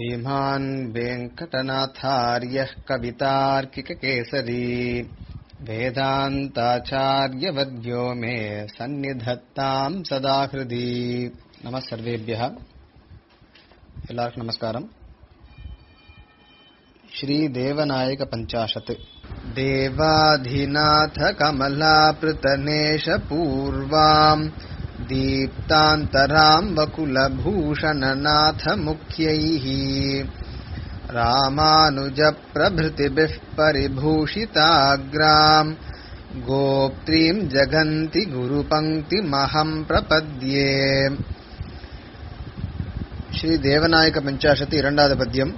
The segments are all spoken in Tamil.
श्रीमान् वेङ्कटनाथार्यः कवितार्किककेसरी वेदान्ताचार्यवद्यो मे सन्निधत्ताम् सदा हृदि नमः सर्वेभ्यः எல்லாருக்கும் நமஸ்காரம் ஸ்ரீ தேவநாயக பஞ்சாஷத் தேவாதிநாத கமலாபிருத்தநேஷ பூர்வாம் दीप्तान्तराम् वकुलभूषणनाथ मुख्यैः रामानुजप्रभृतिभिः परिभूषिताग्राम् गोप्त्रीम् जगन्ति गुरुपङ्क्तिमहम् प्रपद्ये ஸ்ரீ தேவநாயக பஞ்சாஷத்து இரண்டாவது பத்தியம்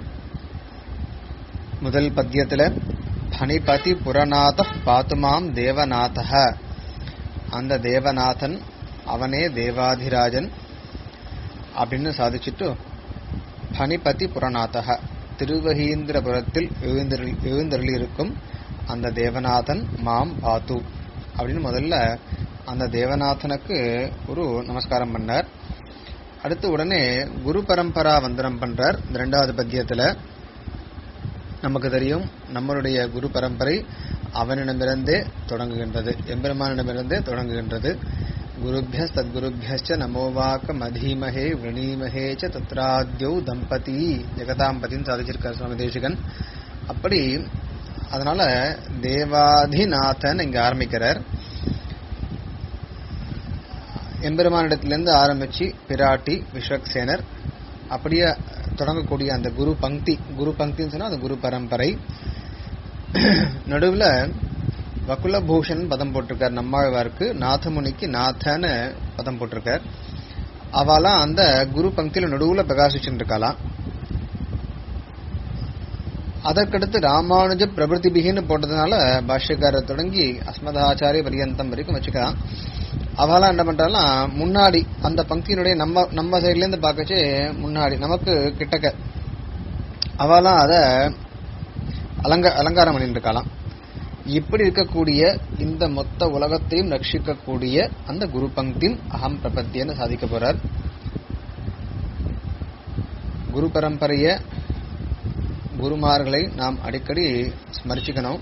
முதல் பத்தியத்துல பணிபதி புரநாத பாத்துமாம் தேவநாத அந்த தேவநாதன் அவனே தேவாதிராஜன் அப்படின்னு சாதிச்சுட்டு பனிபதி புறநாதக திருவகீந்திரபுரத்தில் எழுந்தருளியிருக்கும் அந்த தேவநாதன் மாம் பாத்து அப்படின்னு முதல்ல அந்த தேவநாதனுக்கு ஒரு நமஸ்காரம் பண்ணார் அடுத்து உடனே குரு பரம்பரா வந்தனம் பண்றார் இந்த ரெண்டாவது பத்தியத்துல நமக்கு தெரியும் நம்மளுடைய குரு பரம்பரை அவனிடமிருந்தே தொடங்குகின்றது எம்பெருமானிடமிருந்தே தொடங்குகின்றது குருபிய சத்குருபியச்ச நமோவாக்க மதீமஹே விரணீமஹே ச தத்ராத்யௌ தம்பதி ஜெகதாம்பதின்னு சாதிச்சிருக்கார் சுவாமி தேசிகன் அப்படி அதனால தேவாதிநாதன் இங்க ஆரம்பிக்கிறார் எம்பெருமானிடத்திலிருந்து ஆரம்பிச்சு பிராட்டி விஸ்வக்சேனர் அப்படியே தொடங்கக்கூடிய அந்த குரு பங்கி குரு பங்கின்னு சொன்னா அந்த குரு பரம்பரை நடுவுல வகுலபூஷன் பதம் போட்டிருக்கார் நம்மாழ்வாருக்கு நாதமுனிக்கு நாதன்னு பதம் போட்டிருக்கார் அவெல்லாம் அந்த குரு பங்கில நடுவுல பிரகாசிச்சுட்டு இருக்கலாம் அதற்கடுத்து ராமானுஜ பிரபுதிபிகின்னு போட்டதுனால பாஷ்யக்காரர் தொடங்கி அஸ்மதாச்சாரிய பரியந்தம் வரைக்கும் வச்சுக்கலாம் அவெல்லாம் என்ன பண்றாலாம் முன்னாடி அந்த பங்கியினுடைய நம்ம நம்ம சைட்ல இருந்து பார்க்கச்சே முன்னாடி நமக்கு கிட்டக்க அவெல்லாம் அத அலங்க அலங்காரம் பண்ணிட்டு இருக்கலாம் இப்படி இருக்கக்கூடிய இந்த மொத்த உலகத்தையும் ரட்சிக்கக்கூடிய அந்த குரு பங்கின் அகம் பிரபத்தியன்னு சாதிக்க போறார் குரு பரம்பரைய குருமார்களை நாம் அடிக்கடி ஸ்மரிச்சுக்கணும்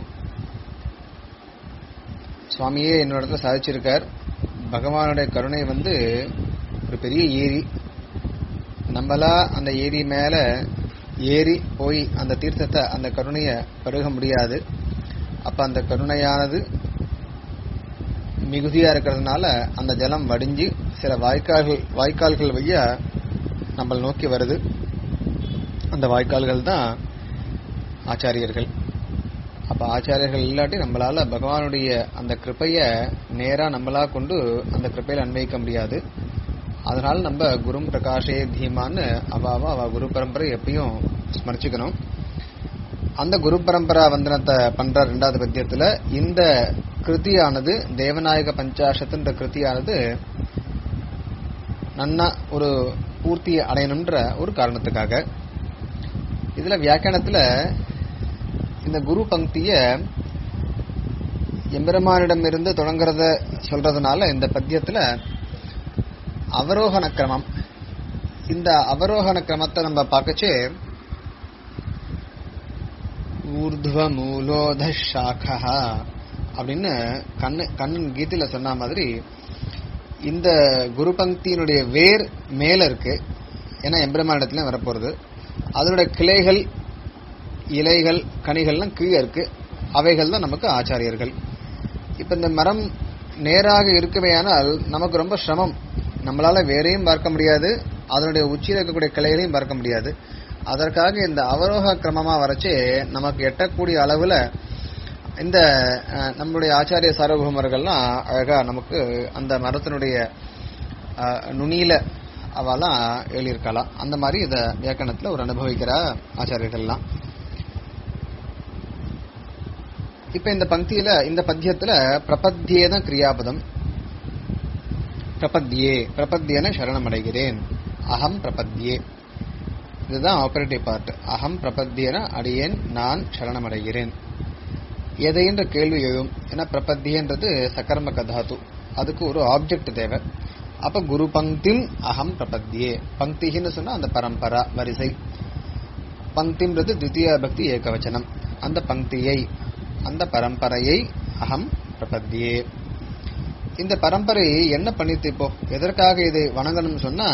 சுவாமியே என்னோட சாதிச்சிருக்கார் பகவானுடைய கருணை வந்து ஒரு பெரிய ஏரி நம்மளா அந்த ஏரி மேல ஏறி போய் அந்த தீர்த்தத்தை அந்த கருணைய பருக முடியாது அப்ப அந்த கருணையானது மிகுதியா இருக்கிறதுனால அந்த ஜலம் வடிஞ்சு சில வாய்க்கால்கள் வாய்க்கால்கள் வழியா நம்ம நோக்கி வருது அந்த வாய்க்கால்கள் தான் ஆச்சாரியர்கள் அப்ப ஆச்சாரியர்கள் இல்லாட்டி நம்மளால பகவானுடைய அந்த கிருப்பைய நேரா நம்மளா கொண்டு அந்த கிருப்பையில அன்வைக்க முடியாது அதனால நம்ம குரு பிரகாஷே தீமான்னு அவாவா அவ குரு பரம்பரை எப்பயும் ஸ்மரிச்சுக்கணும் அந்த குரு பரம்பரா வந்தனத்தை பண்ற ரெண்டாவது பத்தியத்துல இந்த கிருத்தியானது தேவநாயக பஞ்சாசத்துன்ற கிருத்தியானது நன்னா ஒரு பூர்த்தி அடையணும்ன்ற ஒரு காரணத்துக்காக இதுல வியாக்கியானத்துல இந்த குரு பங்கிய எம்பெருமானிடம் இருந்து தொடங்குறத சொல்றதுனால இந்த பத்தியத்துல அவரோகண கிரமம் இந்த அவரோகண கிரமத்தை நம்ம பார்க்கச்சே ஊர்துவ மூலோத சாக்கா அப்படின்னு கண்ணு கண்ணன் கீதையில சொன்ன மாதிரி இந்த குரு பங்கியினுடைய வேர் மேல இருக்கு ஏன்னா எம்பிரமானிடத்துல வரப்போறது அதனுடைய கிளைகள் இலைகள் கனிகள்லாம் கீழே இருக்கு அவைகள் தான் நமக்கு ஆச்சாரியர்கள் இப்ப இந்த மரம் நேராக இருக்கவேயானால் நமக்கு ரொம்ப சிரமம் நம்மளால வேறையும் பார்க்க முடியாது அதனுடைய உச்சியில் இருக்கக்கூடிய கிளைகளையும் பார்க்க முடியாது அதற்காக இந்த அவரோக கிரமமா வரைச்சு நமக்கு எட்டக்கூடிய அளவுல இந்த நம்மளுடைய ஆச்சாரிய சார்வபௌமர்கள்லாம் அழகா நமக்கு அந்த மரத்தினுடைய நுனியில அவெல்லாம் எழுதியிருக்கலாம் அந்த மாதிரி இத வியாக்கணத்துல ஒரு அனுபவிக்கிற ஆச்சாரியர்கள்லாம் இப்ப இந்த பங்கியில இந்த பத்தியத்துல பிரபத்தியே தான் கிரியாபதம் பிரபத்தியே பிரபத்தியன சரணம் அடைகிறேன் அகம் பிரபத்தியே இதுதான் ஆபரேட்டிவ் பார்ட் அகம் பிரபத்தியன அடியேன் நான் சரணம் அடைகிறேன் எதைன்ற கேள்வி எழும் ஏன்னா பிரபத்தியன்றது சக்கர்ம கதாத்து அதுக்கு ஒரு ஆப்ஜெக்ட் தேவை அப்ப குரு பங்கிம் அகம் பிரபத்தியே பங்கின்னு சொன்னா அந்த பரம்பரா வரிசை பங்கின்றது தித்திய பக்தி ஏகவச்சனம் அந்த பங்கியை அந்த பரம்பரையை அகம் பிரபத்தியே இந்த பரம்பரை என்ன பண்ணித்து இப்போ எதற்காக இது வணங்கணும்னு சொன்னா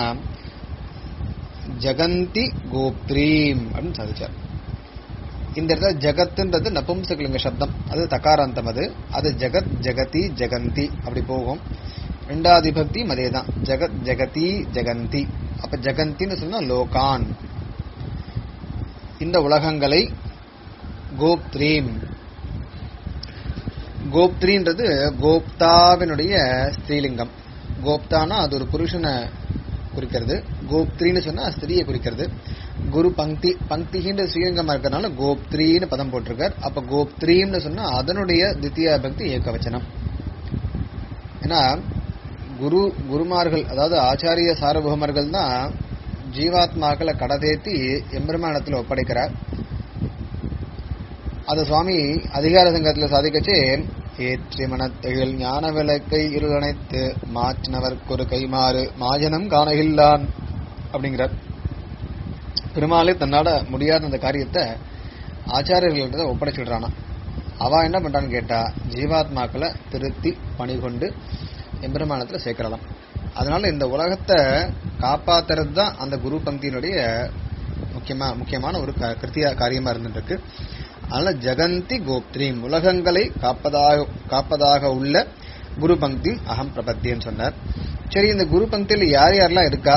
ஜெகந்தி கோப்த்ரீம் அப்படின்னு சாதிச்சார் இந்த இடத்துல ஜெகத்துன்றது நபும்சகலிங்க சப்தம் அது தகாராந்தம் அது அது ஜெகத் ஜெகதி ஜெகந்தி அப்படி போகும் ரெண்டாவது பக்தி அதே தான் ஜெகத் ஜெகதி ஜெகந்தி அப்ப ஜெகந்தின்னு சொன்னா லோகான் இந்த உலகங்களை கோப்த்ரீம் கோப்த்ரின்றது கோப்தாவினுடைய ஸ்திரீலிங்கம் கோப்தானா அது ஒரு புருஷனை குறிக்கிறது கோப்த்ரின்னு சொன்னா ஸ்திரியை குறிக்கிறது குரு பங்கி பங்கின்ற ஸ்ரீலிங்கமா இருக்கிறதுனால கோப்த்ரின்னு பதம் போட்டிருக்கார் அப்ப கோப்த்ரீம்னு சொன்னா அதனுடைய தித்திய பக்தி ஏகவச்சனம் ஏன்னா குரு குருமார்கள் அதாவது ஆச்சாரிய சார்வபௌமர்கள் தான் ஜீவாத்மாக்களை கடதேத்தி எம்பெருமானத்தில் ஒப்படைக்கிறார் அது சுவாமி அதிகார சங்கத்தில் சாதிக்கச்சு ஏற்றி மனத்தைகள் ஞான விளக்கை இருளனைத்து மாற்றினவர்க்கு ஒரு கைமாறு மாஜனம் காணகில்லான் அப்படிங்கிறார் பெருமாளே தன்னால முடியாத அந்த காரியத்தை ஆச்சாரியர்கள்ட்ட ஒப்படைச்சுடுறானா அவ என்ன பண்றான்னு கேட்டா ஜீவாத்மாக்களை திருத்தி பணி கொண்டு எம்பெருமானத்துல சேர்க்கிறதாம் அதனால இந்த உலகத்தை காப்பாத்துறது தான் அந்த குரு பங்கியினுடைய முக்கியமா முக்கியமான ஒரு க- கிருத்திய காரியமா இருந்துட்டு இருக்கு அதனால ஜெகந்தி கோப்த்ரீம் உலகங்களை காப்பதாக காப்பதாக உள்ள குரு பங்கி அகம் பிரபத்தின்னு சொன்னார் சரி இந்த குரு பங்கியில் யார் யாரெல்லாம் இருக்கா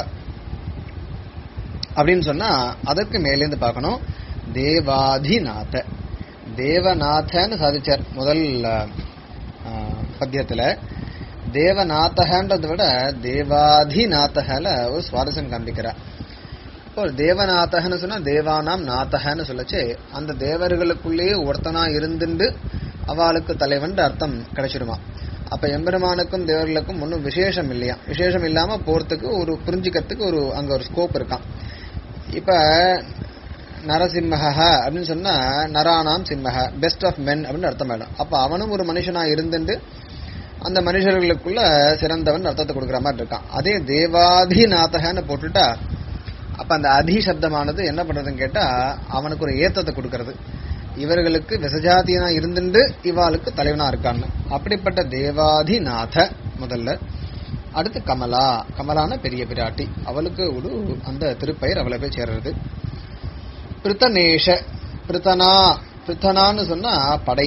அப்படின்னு சொன்னா அதற்கு மேலேந்து பார்க்கணும் தேவாதிநாத தேவநாதன்னு சாதிச்சார் முதல் அஹ், பத்தியத்துல தேவநாதகன்றதை விட தேவாதிநாதகல ஒரு சுவாரஸ்யம் காண்பிக்கிறார் இப்போ தேவநாதகன்னு சொன்னா தேவானாம் நாதகன்னு சொல்லச்சு அந்த தேவர்களுக்குள்ளேயே ஒருத்தனா இருந்துண்டு அவளுக்கு தலைவன் அர்த்தம் கிடைச்சிருமா அப்ப எம்பெருமானுக்கும் தேவர்களுக்கும் ஒன்றும் விசேஷம் இல்லையா விசேஷம் இல்லாம போறதுக்கு ஒரு புரிஞ்சுக்கிறதுக்கு ஒரு அங்க ஒரு ஸ்கோப் இருக்கான் இப்ப நரசிம்மஹ அப்படின்னு சொன்னா நரானாம் சிம்மஹ பெஸ்ட் ஆஃப் மென் அப்படின்னு அர்த்தம் ஆயிடும் அப்ப அவனும் ஒரு மனுஷனா இருந்துட்டு அந்த மனுஷர்களுக்குள்ள சிறந்தவன் அர்த்தத்தை கொடுக்குற மாதிரி இருக்கான் அதே தேவாதிநாதகன்னு போட்டுட்டா அப்ப அந்த அதி சப்தமானது என்ன பண்றதுன்னு கேட்டா அவனுக்கு ஒரு ஏத்தத்தை கொடுக்கறது இவர்களுக்கு விசஜாத்தியனா இருந்துட்டு இவாளுக்கு தலைவனா இருக்கான்னு அப்படிப்பட்ட தேவாதிநாத முதல்ல அடுத்து கமலா கமலான பெரிய பிராட்டி அவளுக்கு ஒரு அந்த திருப்பெயர் அவளை போய் சேர்றது பிரித்தனேஷ பிரித்தனா பிரித்தனான்னு சொன்னா படை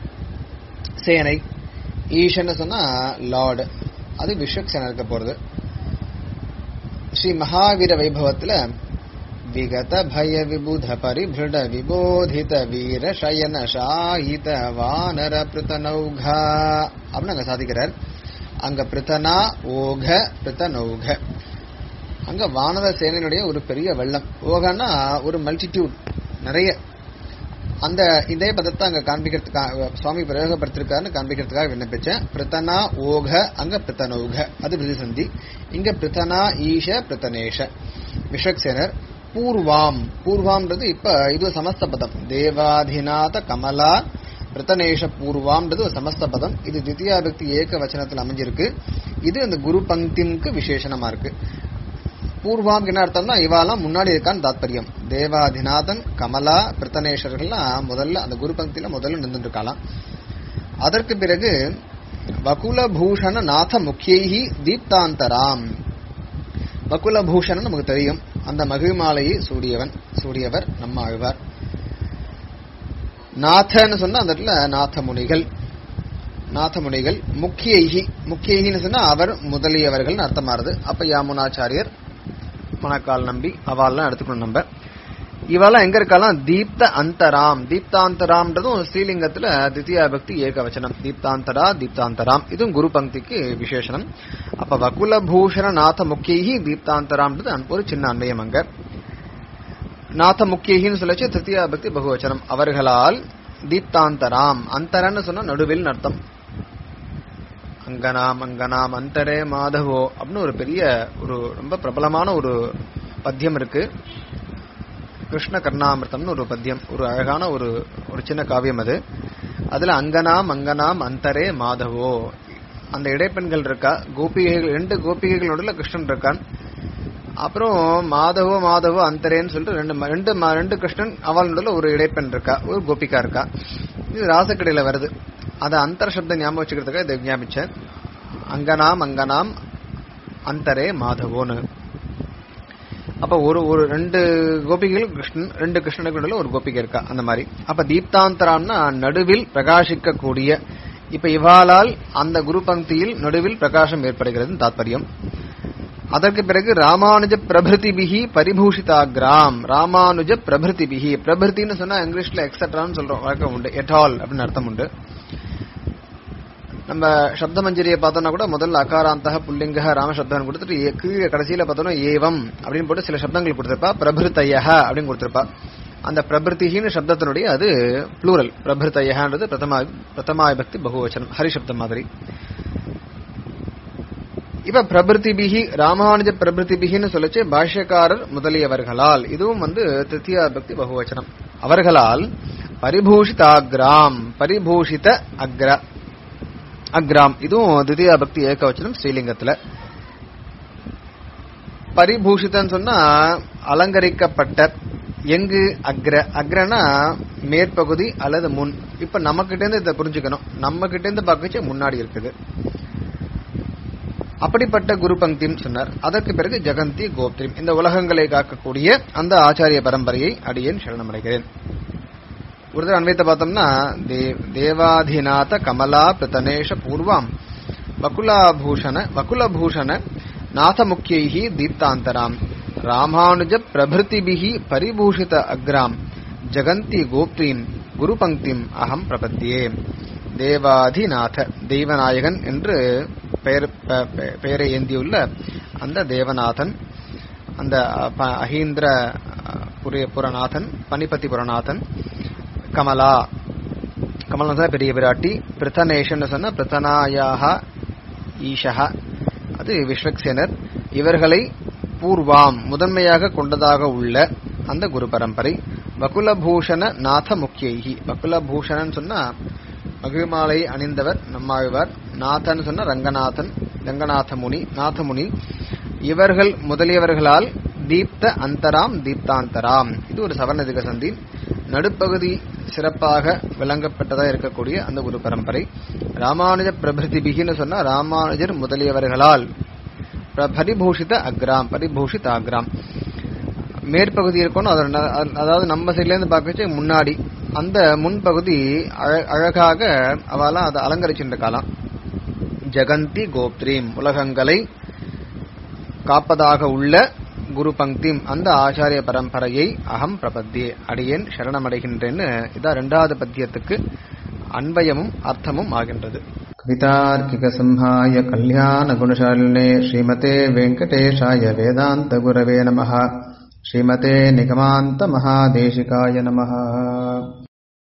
சேனை ஈஷன்னு சொன்னா லார்டு அது விஸ்வக்சேன இருக்க போறது ஸ்ரீ மகாவீர வைபவத்துல விகத பய விபுத பரிபிருட விபோதித வீர சயன ஷாயித வானர பிருத்தனௌகா அப்படின்னு அங்க சாதிக்கிறார் அங்க பிருத்தனா ஓக பிருத்தனௌக அங்க வானர சேனையினுடைய ஒரு பெரிய வெள்ளம் ஓகன்னா ஒரு மல்டிடியூட் நிறைய அந்த இதே பதத்தை அங்க காண்பிக்கிறதுக்காக சுவாமி பிரயோகப்படுத்திருக்காருன்னு காண்பிக்கிறதுக்காக விண்ணப்பிச்சேன் பிரித்தனா ஓக அங்க பிரித்தனௌக அது விதிசந்தி இங்க பிரித்தனா ஈஷ பிரித்தனேஷ விஸ்வக்சேனர் பூர்வாம் பூர்வாம்ன்றது இப்ப இது ஒரு சமஸ்த பதம் தேவாதிநாத கமலா பிரித்தனேஷ பூர்வாம்ன்றது ஒரு சமஸ்த பதம் இது தித்தியா பக்தி ஏக வச்சனத்தில் அமைஞ்சிருக்கு இது அந்த குரு பங்கினுக்கு விசேஷணமா இருக்கு பூர்வாம் என்ன அர்த்தம்னா இவாலாம் முன்னாடி இருக்கான்னு தாத்பரியம் தேவாதிநாதன் கமலா பிரித்தனேஸ்வரர்கள்லாம் முதல்ல அந்த குரு பங்கில முதல்ல நின்றுட்டு இருக்காளாம் அதற்கு பிறகு வகுலபூஷண நாத முக்கியைஹி தீப்தாந்தராம் வகுலபூஷணன் நமக்கு தெரியும் அந்த மகிழ்மாலையை சூடியவன் சூடியவர் நம்ம ஆழ்வார் நாதன்னு சொன்னா அந்த இடத்துல நாத முனிகள் நாத முனிகள் முக்கியைகி முக்கியைகின்னு சொன்னா அவர் முதலியவர்கள் அர்த்தமாறுது அப்ப யாமுனாச்சாரியர் மணக்கால் நம்பி அவாள்லாம் எடுத்துக்கணும் நம்ம இவெல்லாம் எங்க இருக்கலாம் தீப்த அந்தராம் தீப்தாந்தராம்ன்றதும் ஸ்ரீலிங்கத்துல தித்தியா பக்தி ஏகவச்சனம் தீப்தாந்தரா தீப்தாந்தராம் இதுவும் குரு பங்கிக்கு விசேஷனம் அப்ப வகுலபூஷண நாத முக்கியி தீப்தாந்தராம்ன்றது அன்- ஒரு சின்ன அன்வயம் அங்க நாத முக்கியகின்னு சொல்லச்சு திருத்தியா பக்தி பகுவச்சனம் அவர்களால் தீப்தாந்தராம் அந்தரன்னு சொன்னா நடுவில் அர்த்தம் அங்கனாம் அங்கனாம் அந்தரே மாதவோ அப்படின்னு ஒரு பெரிய ஒரு ரொம்ப பிரபலமான ஒரு பத்தியம் இருக்கு கிருஷ்ண கர்ணாமிர்தம்னு ஒரு பத்தியம் ஒரு அழகான ஒரு ஒரு சின்ன காவியம் அது அதுல அங்கனாம் அங்கனாம் அந்தரே மாதவோ அந்த இடைப்பெண்கள் இருக்கா கோபிகைகள் ரெண்டு கோபிகைகளோட கிருஷ்ணன் இருக்கான் அப்புறம் மாதவோ மாதவோ அந்தரேன்னு சொல்லிட்டு ரெண்டு ம- ரெண்டு ம- ரெண்டு கிருஷ்ணன் அவளோட ஒரு இடைப்பெண் இருக்கா ஒரு கோபிகா இருக்கா இது ராசக்கடையில வருது அதை அந்தர சப்தம் ஞாபகம் வச்சுக்கிறதுக்காக இதை ஞாபகிச்சேன் அங்கனாம் அங்கனாம் அந்தரே மாதவோன்னு அப்ப ஒரு ஒரு ரெண்டு கோபிகள் கிருஷ்ணன் ரெண்டு கிருஷ்ணனுக்கு நடுவுல ஒரு கோபிகை இருக்கா அந்த மாதிரி அப்ப தீப்தாந்தராம்னா நடுவில் பிரகாசிக்க கூடிய இப்ப இவாளால் அந்த குரு பங்கியில் நடுவில் பிரகாசம் ஏற்படுகிறது தாத்பரியம் அதற்கு பிறகு ராமானுஜ பிரபிருதிபிகி பரிபூஷிதாகிராம் ராமானுஜ பிரபிருதிபிகி பிரபிருத்தின்னு சொன்னா இங்கிலீஷ்ல எக்ஸட்ரான்னு சொல்றோம் வழக்கம் உண்டு எட்டால் அப்படின்னு அர்த்தம் உண்டு நம்ம சப்தமஞ்சரியை பார்த்தோம்னா கூட முதல்ல அகாராந்தக புல்லிங்க ராமசப்தம் கொடுத்துட்டு ஏ- கீழே கடைசியில பார்த்தோம்னா ஏவம் அப்படின்னு போட்டு சில சப்தங்கள் கொடுத்திருப்பா பிரபிருத்தய அப்படின்னு கொடுத்திருப்பா அந்த பிரபிருத்திகின்னு சப்தத்தினுடைய அது ப்ளூரல் பிரபிருத்தயன்றது பிரதமா பிரதமாவிபக்தி பகுவச்சனம் ஹரிசப்தம் மாதிரி இப்ப பிரபிருத்திபிகி ராமானுஜ பிரபிருத்திபிகின்னு சொல்லிச்சு பாஷ்யக்காரர் முதலியவர்களால் இதுவும் வந்து திருத்தியா பக்தி பகுவச்சனம் அவர்களால் பரிபூஷிதாகிராம் பரிபூஷித அக்ர அக்ராம் இதுவும் தித்தியா பக்தி ஏகவச்சனம் ஸ்ரீலிங்கத்துல பரிபூஷிதன்னு சொன்னா அலங்கரிக்கப்பட்ட எங்கு அக்ர அக்ரனா மேற்பகுதி அல்லது முன் இப்ப நம்ம கிட்ட இருந்து இதை புரிஞ்சுக்கணும் நம்ம கிட்ட இருந்து பார்க்கச்சு முன்னாடி இருக்குது அப்படிப்பட்ட குரு பங்கின்னு சொன்னார் அதற்கு பிறகு ஜெகந்தி கோப்திரி இந்த உலகங்களை காக்கக்கூடிய அந்த ஆச்சாரிய பரம்பரையை அடியேன் சரணமடைகிறேன் ஒரு தடவை அன்வைத்த பார்த்தோம்னா தே- தேவாதிநாத கமலா பிரதனேஷ பூர்வாம் வகுலாபூஷண வகுலபூஷண நாதமுக்கியை தீப்தாந்தராம் ராமானுஜ பிரபிருதிபிகி பரிபூஷித அக்ராம் ஜெகந்தி கோப்திரீம் குரு பங்கிம் அகம் பிரபத்தியே தேவாதிநாத தெய்வநாயகன் என்று பெயர் பெ- பெ- பெயரை ஏந்தியுள்ள அந்த தேவநாதன் அந்த அ, ப- அஹீந்திர அ, புரிய புரநாதன் பனிபதி புரநாதன் கமலா கமலா சொன்னா பெரிய பிராட்டி பிரதனேஷன் சொன்னா பிரதனாயாக ஈஷா அது விஸ்வக்சேனர் இவர்களை பூர்வாம் முதன்மையாக கொண்டதாக உள்ள அந்த குரு பரம்பரை வகுலபூஷண நாத முக்கியைகி வகுலபூஷணன் சொன்னா மகிழ்மாலை அணிந்தவர் நம்மாழ்வார் நாதன் சொன்ன ரங்கநாதன் ரங்கநாத முனி நாதமுனி இவர்கள் முதலியவர்களால் தீப்த அந்தராம் தீப்தாந்தராம் இது ஒரு சவர்ணதிக சந்தி நடுப்பகுதி சிறப்பாக விளங்கப்பட்டதா இருக்கக்கூடிய அந்த குரு பரம்பரை ராமானுஜ பிரபிருதிபிகின்னு சொன்னா ராமானுஜர் முதலியவர்களால் பிர- பரிபூஷித அக்ராம் பரிபூஷித அக்ராம் மேற்பகுதி இருக்கணும் அது ந- அதாவது நம்ம சைட்ல இருந்து பார்க்கச்சு முன்னாடி அந்த முன்பகுதி அழ- அழகாக அவெல்லாம் அதை அலங்கரிச்சுட்டு காலம் ஜெகந்தி கோப்திரீம் உலகங்களை காப்பதாக உள்ள குரு பங்கிம் அந்த ஆச்சாரிய பரம்பரையை அகம் பிரபத்தி அடியேன் சரணமடைகின்றேன்னு இதான் ரெண்டாவது பத்தியத்துக்கு அன்வயமும் அர்த்தமும் ஆகின்றது कवितार्किकसंहाय कल्याणगुणशालिने श्रीमते वेङ्कटेशाय वेदान्तगुरवे नमः श्रीमते निगमान्तमहादेशिकाय नमः